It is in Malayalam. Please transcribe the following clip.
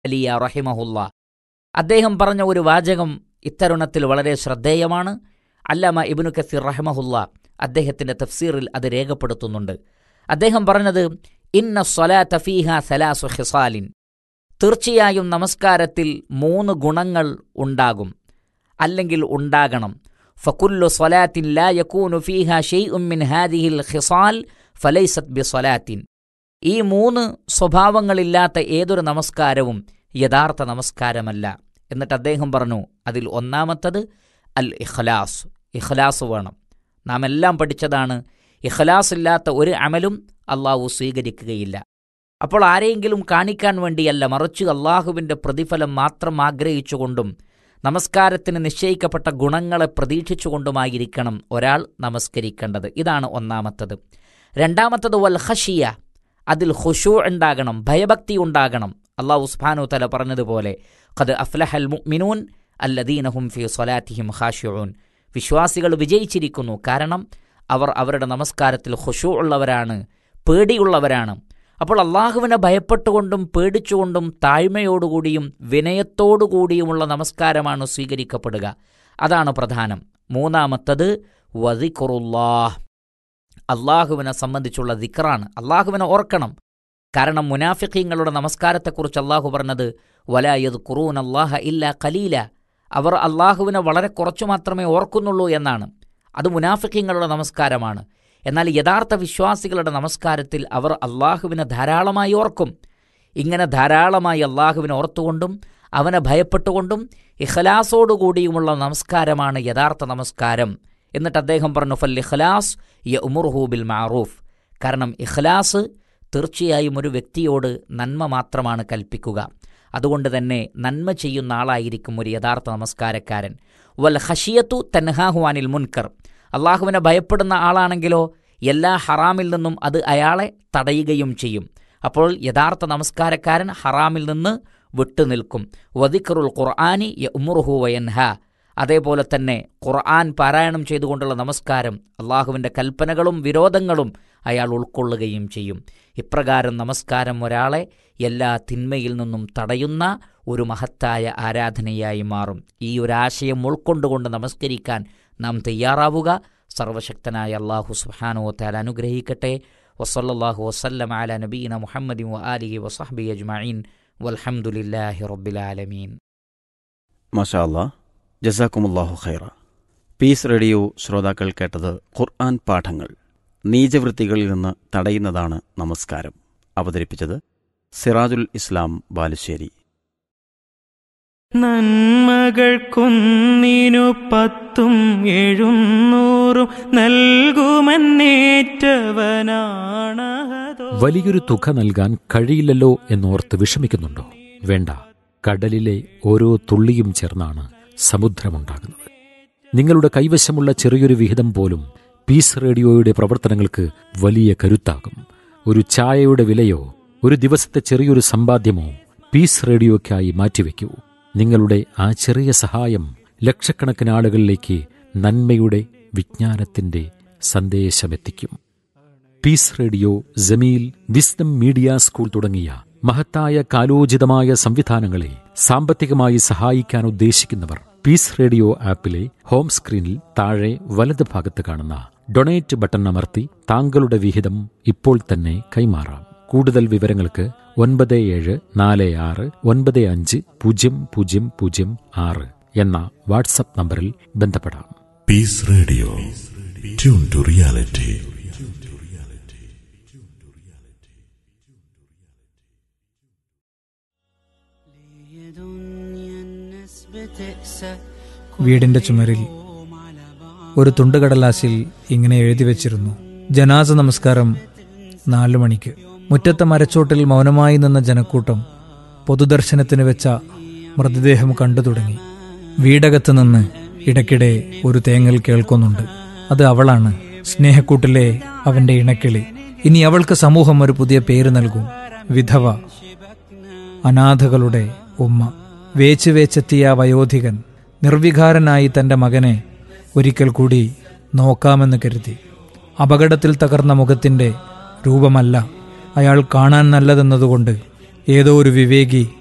അലിയ റഹിമഹുല്ല അദ്ദേഹം പറഞ്ഞ ഒരു വാചകം ഇത്തരുണത്തിൽ വളരെ ശ്രദ്ധേയമാണ് അല്ലാമ ഇബ്നു കസീർ റഹ്മഹുല്ല അദ്ദേഹത്തിന്റെ തഫ്സീറിൽ അത് രേഖപ്പെടുത്തുന്നുണ്ട് അദ്ദേഹം പറഞ്ഞത് ഇന്ന സ്വലാത്ത ഫീഹ സലാസു ഹിസാലിൻ തീർച്ചയായും നമസ്കാരത്തിൽ മൂന്ന് ഗുണങ്ങൾ ഉണ്ടാകും അല്ലെങ്കിൽ ഉണ്ടാകണം ഫക്കുല്ലു സ്വലാത്തിൻ ലാ യക്കൂനു ഫീഹ ഷെയ്ഉം മിൻ ഹാദിഹിൽ ഖിസാൽ ഫലൈസത് ബി സ്വലാത്തിൻ ഈ മൂന്ന് സ്വഭാവങ്ങളില്ലാത്ത ഏതൊരു നമസ്കാരവും യഥാർത്ഥ നമസ്കാരമല്ല എന്നിട്ട് അദ്ദേഹം പറഞ്ഞു അതിൽ ഒന്നാമത്തത് അൽ ഇഖ്ലാസ് ഇഖ്ലാസ് വേണം നാം എല്ലാം പഠിച്ചതാണ് ഇഖ്ലാസ് ഇല്ലാത്ത ഒരു അമലും അള്ളാഹു സ്വീകരിക്കുകയില്ല അപ്പോൾ ആരെയെങ്കിലും കാണിക്കാൻ വേണ്ടിയല്ല മറിച്ച് അള്ളാഹുവിൻ്റെ പ്രതിഫലം മാത്രം ആഗ്രഹിച്ചുകൊണ്ടും നമസ്കാരത്തിന് നിശ്ചയിക്കപ്പെട്ട ഗുണങ്ങളെ പ്രതീക്ഷിച്ചുകൊണ്ടുമായിരിക്കണം ഒരാൾ നമസ്കരിക്കേണ്ടത് ഇതാണ് ഒന്നാമത്തത് രണ്ടാമത്തത് വൽ ഹഷിയ അതിൽ ഖുഷൂ ഉണ്ടാകണം ഭയഭക്തി ഉണ്ടാകണം അള്ളാഹു ഉസ്ഫാനു തല പറഞ്ഞതുപോലെ ഖദ് അഫ്ലഹൽ മുഅ്മിനൂൻ അല്ലദീനഹും ഫി സ്വലാത്തിഹിം ഖാഷിഊൻ വിശ്വാസികൾ വിജയിച്ചിരിക്കുന്നു കാരണം അവർ അവരുടെ നമസ്കാരത്തിൽ ഖുഷൂ ഉള്ളവരാണ് പേടിയുള്ളവരാണ് അപ്പോൾ അള്ളാഹുവിനെ ഭയപ്പെട്ടുകൊണ്ടും പേടിച്ചുകൊണ്ടും താഴ്മയോടുകൂടിയും വിനയത്തോടുകൂടിയുമുള്ള നമസ്കാരമാണ് സ്വീകരിക്കപ്പെടുക അതാണ് പ്രധാനം മൂന്നാമത്തത് വദിഖുറുല്ലാഹ് അള്ളാഹുവിനെ സംബന്ധിച്ചുള്ള ദിക്റാണ് അള്ളാഹുവിനെ ഓർക്കണം കാരണം മുനാഫിഖീങ്ങളുടെ നമസ്കാരത്തെക്കുറിച്ച് അള്ളാഹു പറഞ്ഞത് വലായത് ഖുറൂൻ അള്ളാഹ ഇല്ല കലീല അവർ അള്ളാഹുവിനെ വളരെ കുറച്ചു മാത്രമേ ഓർക്കുന്നുള്ളൂ എന്നാണ് അത് മുനാഫിഖീങ്ങളുടെ നമസ്കാരമാണ് എന്നാൽ യഥാർത്ഥ വിശ്വാസികളുടെ നമസ്കാരത്തിൽ അവർ അള്ളാഹുവിനെ ധാരാളമായി ഓർക്കും ഇങ്ങനെ ധാരാളമായി അള്ളാഹുവിനെ ഓർത്തുകൊണ്ടും അവനെ ഭയപ്പെട്ടുകൊണ്ടും ഇഖലാസോടുകൂടിയുമുള്ള നമസ്കാരമാണ് യഥാർത്ഥ നമസ്കാരം എന്നിട്ട് അദ്ദേഹം പറഞ്ഞു ഫൽ ഇഖ്ലാസ് യ ഉമുർഹു ബിൽ മാറൂഫ് കാരണം ഇഖ്ലാസ് തീർച്ചയായും ഒരു വ്യക്തിയോട് നന്മ മാത്രമാണ് കൽപ്പിക്കുക അതുകൊണ്ട് തന്നെ നന്മ ചെയ്യുന്ന ആളായിരിക്കും ഒരു യഥാർത്ഥ നമസ്കാരക്കാരൻ വൽ ഹഷിയത്തു തൻഹാഹുവാനിൽ മുൻകർ അള്ളാഹുവിനെ ഭയപ്പെടുന്ന ആളാണെങ്കിലോ എല്ലാ ഹറാമിൽ നിന്നും അത് അയാളെ തടയുകയും ചെയ്യും അപ്പോൾ യഥാർത്ഥ നമസ്കാരക്കാരൻ ഹറാമിൽ നിന്ന് വിട്ടുനിൽക്കും വദിഖറുൽ ഖുർആാനി യ ഉമുറുഹു വയൻഹ അതേപോലെ തന്നെ ഖുർആൻ പാരായണം ചെയ്തുകൊണ്ടുള്ള നമസ്കാരം അള്ളാഹുവിൻ്റെ കൽപ്പനകളും വിരോധങ്ങളും അയാൾ ഉൾക്കൊള്ളുകയും ചെയ്യും ഇപ്രകാരം നമസ്കാരം ഒരാളെ എല്ലാ തിന്മയിൽ നിന്നും തടയുന്ന ഒരു മഹത്തായ ആരാധനയായി മാറും ഈ ഒരു ആശയം ഉൾക്കൊണ്ടുകൊണ്ട് നമസ്കരിക്കാൻ നാം തയ്യാറാവുക സർവശക്തനായ അള്ളാഹു സുഹാനോ താൽ അനുഗ്രഹിക്കട്ടെ വസല്ലാഹു വസ്ലം അല നബീന മുഹമ്മദി വ ആലിഹി വസഹബി അജ്മീൻ വൽഹമുല്ലാഹി റബ്ബിലാലമീൻ മഷാ അല്ലാ ജസാക്കുമുല്ലാഹു ഖൈറ പീസ് റേഡിയോ ശ്രോതാക്കൾ കേട്ടത് ഖുർആൻ പാഠങ്ങൾ നീചവൃത്തികളിൽ നിന്ന് തടയുന്നതാണ് നമസ്കാരം അവതരിപ്പിച്ചത് സിറാജുൽ ഇസ്ലാം ബാലുശ്ശേരി നന്മകൾക്കൊന്നിനു പത്തും എഴുന്നൂറും നൽകുമെന്നേറ്റവനാണഹതോ വലിയൊരു തുക നൽകാൻ കഴിയില്ലല്ലോ എന്നോർത്ത് വിഷമിക്കുന്നുണ്ടോ വേണ്ട കടലിലെ ഓരോ തുള്ളിയും ചേർന്നാണ് സമുദ്രമുണ്ടാകുന്നത് നിങ്ങളുടെ കൈവശമുള്ള ചെറിയൊരു വിഹിതം പോലും പീസ് റേഡിയോയുടെ പ്രവർത്തനങ്ങൾക്ക് വലിയ കരുത്താകും ഒരു ചായയുടെ വിലയോ ഒരു ദിവസത്തെ ചെറിയൊരു സമ്പാദ്യമോ പീസ് റേഡിയോയ്ക്കായി മാറ്റിവെക്കൂ നിങ്ങളുടെ ആ ചെറിയ സഹായം ലക്ഷക്കണക്കിന് ആളുകളിലേക്ക് നന്മയുടെ വിജ്ഞാനത്തിന്റെ സന്ദേശമെത്തിക്കും peace radio Jameel wisdom media school തുടങ്ങിയ മഹത്തായ കാലോചിതമായ സംവിധാനങ്ങളെ സാമ്പത്തികമായി സഹായിക്കാൻ ഉദ്ദേശിക്കുന്നവർ പീസ് റേഡിയോ ആപ്പിലെ ഹോം സ്ക്രീനിൽ താഴെ വലത് ഭാഗത്ത് കാണുന്ന ഡൊണേറ്റ് ബട്ടൺ അമർത്തി താങ്കളുടെ വിഹിതം ഇപ്പോൾ തന്നെ കൈമാറാം കൂടുതൽ വിവരങ്ങൾക്ക് ഒൻപത് ഏഴ് നാല് ആറ് ഒൻപത് അഞ്ച് പൂജ്യം പൂജ്യം പൂജ്യം ആറ് എന്ന വാട്സപ്പ് നമ്പറിൽ ബന്ധപ്പെടാം Peace Radio. Tune to reality. വീടിന്റെ ചുമരിൽ ഒരു തുണ്ടുകടലാസിൽ ഇങ്ങനെ എഴുതി വെച്ചിരുന്നു ജനാസ നമസ്കാരം നാലു മണിക്ക് മുറ്റത്തെ മരച്ചോട്ടിൽ മൗനമായി നിന്ന ജനക്കൂട്ടം പൊതുദർശനത്തിന് വെച്ച മൃതദേഹം കണ്ടു തുടങ്ങി വീടകത്ത് നിന്ന് ഇടയ്ക്കിടെ ഒരു തേങ്ങൽ കേൾക്കുന്നുണ്ട് അത് അവളാണ് സ്നേഹക്കൂട്ടിലെ അവന്റെ ഇണക്കിളി ഇനി അവൾക്ക് സമൂഹം ഒരു പുതിയ പേര് നൽകും വിധവ അനാഥകളുടെ ഉമ്മ വേച്ച് വേച്ചെത്തിയ ആ വയോധികൻ നിർവികാരനായി തന്റെ മകനെ ഒരിക്കൽ കൂടി നോക്കാമെന്ന് കരുതി അപകടത്തിൽ തകർന്ന മുഖത്തിന്റെ രൂപമല്ല അയാൾ കാണാൻ നല്ലതെന്നതുകൊണ്ട് ഏതോ ഒരു വിവേകി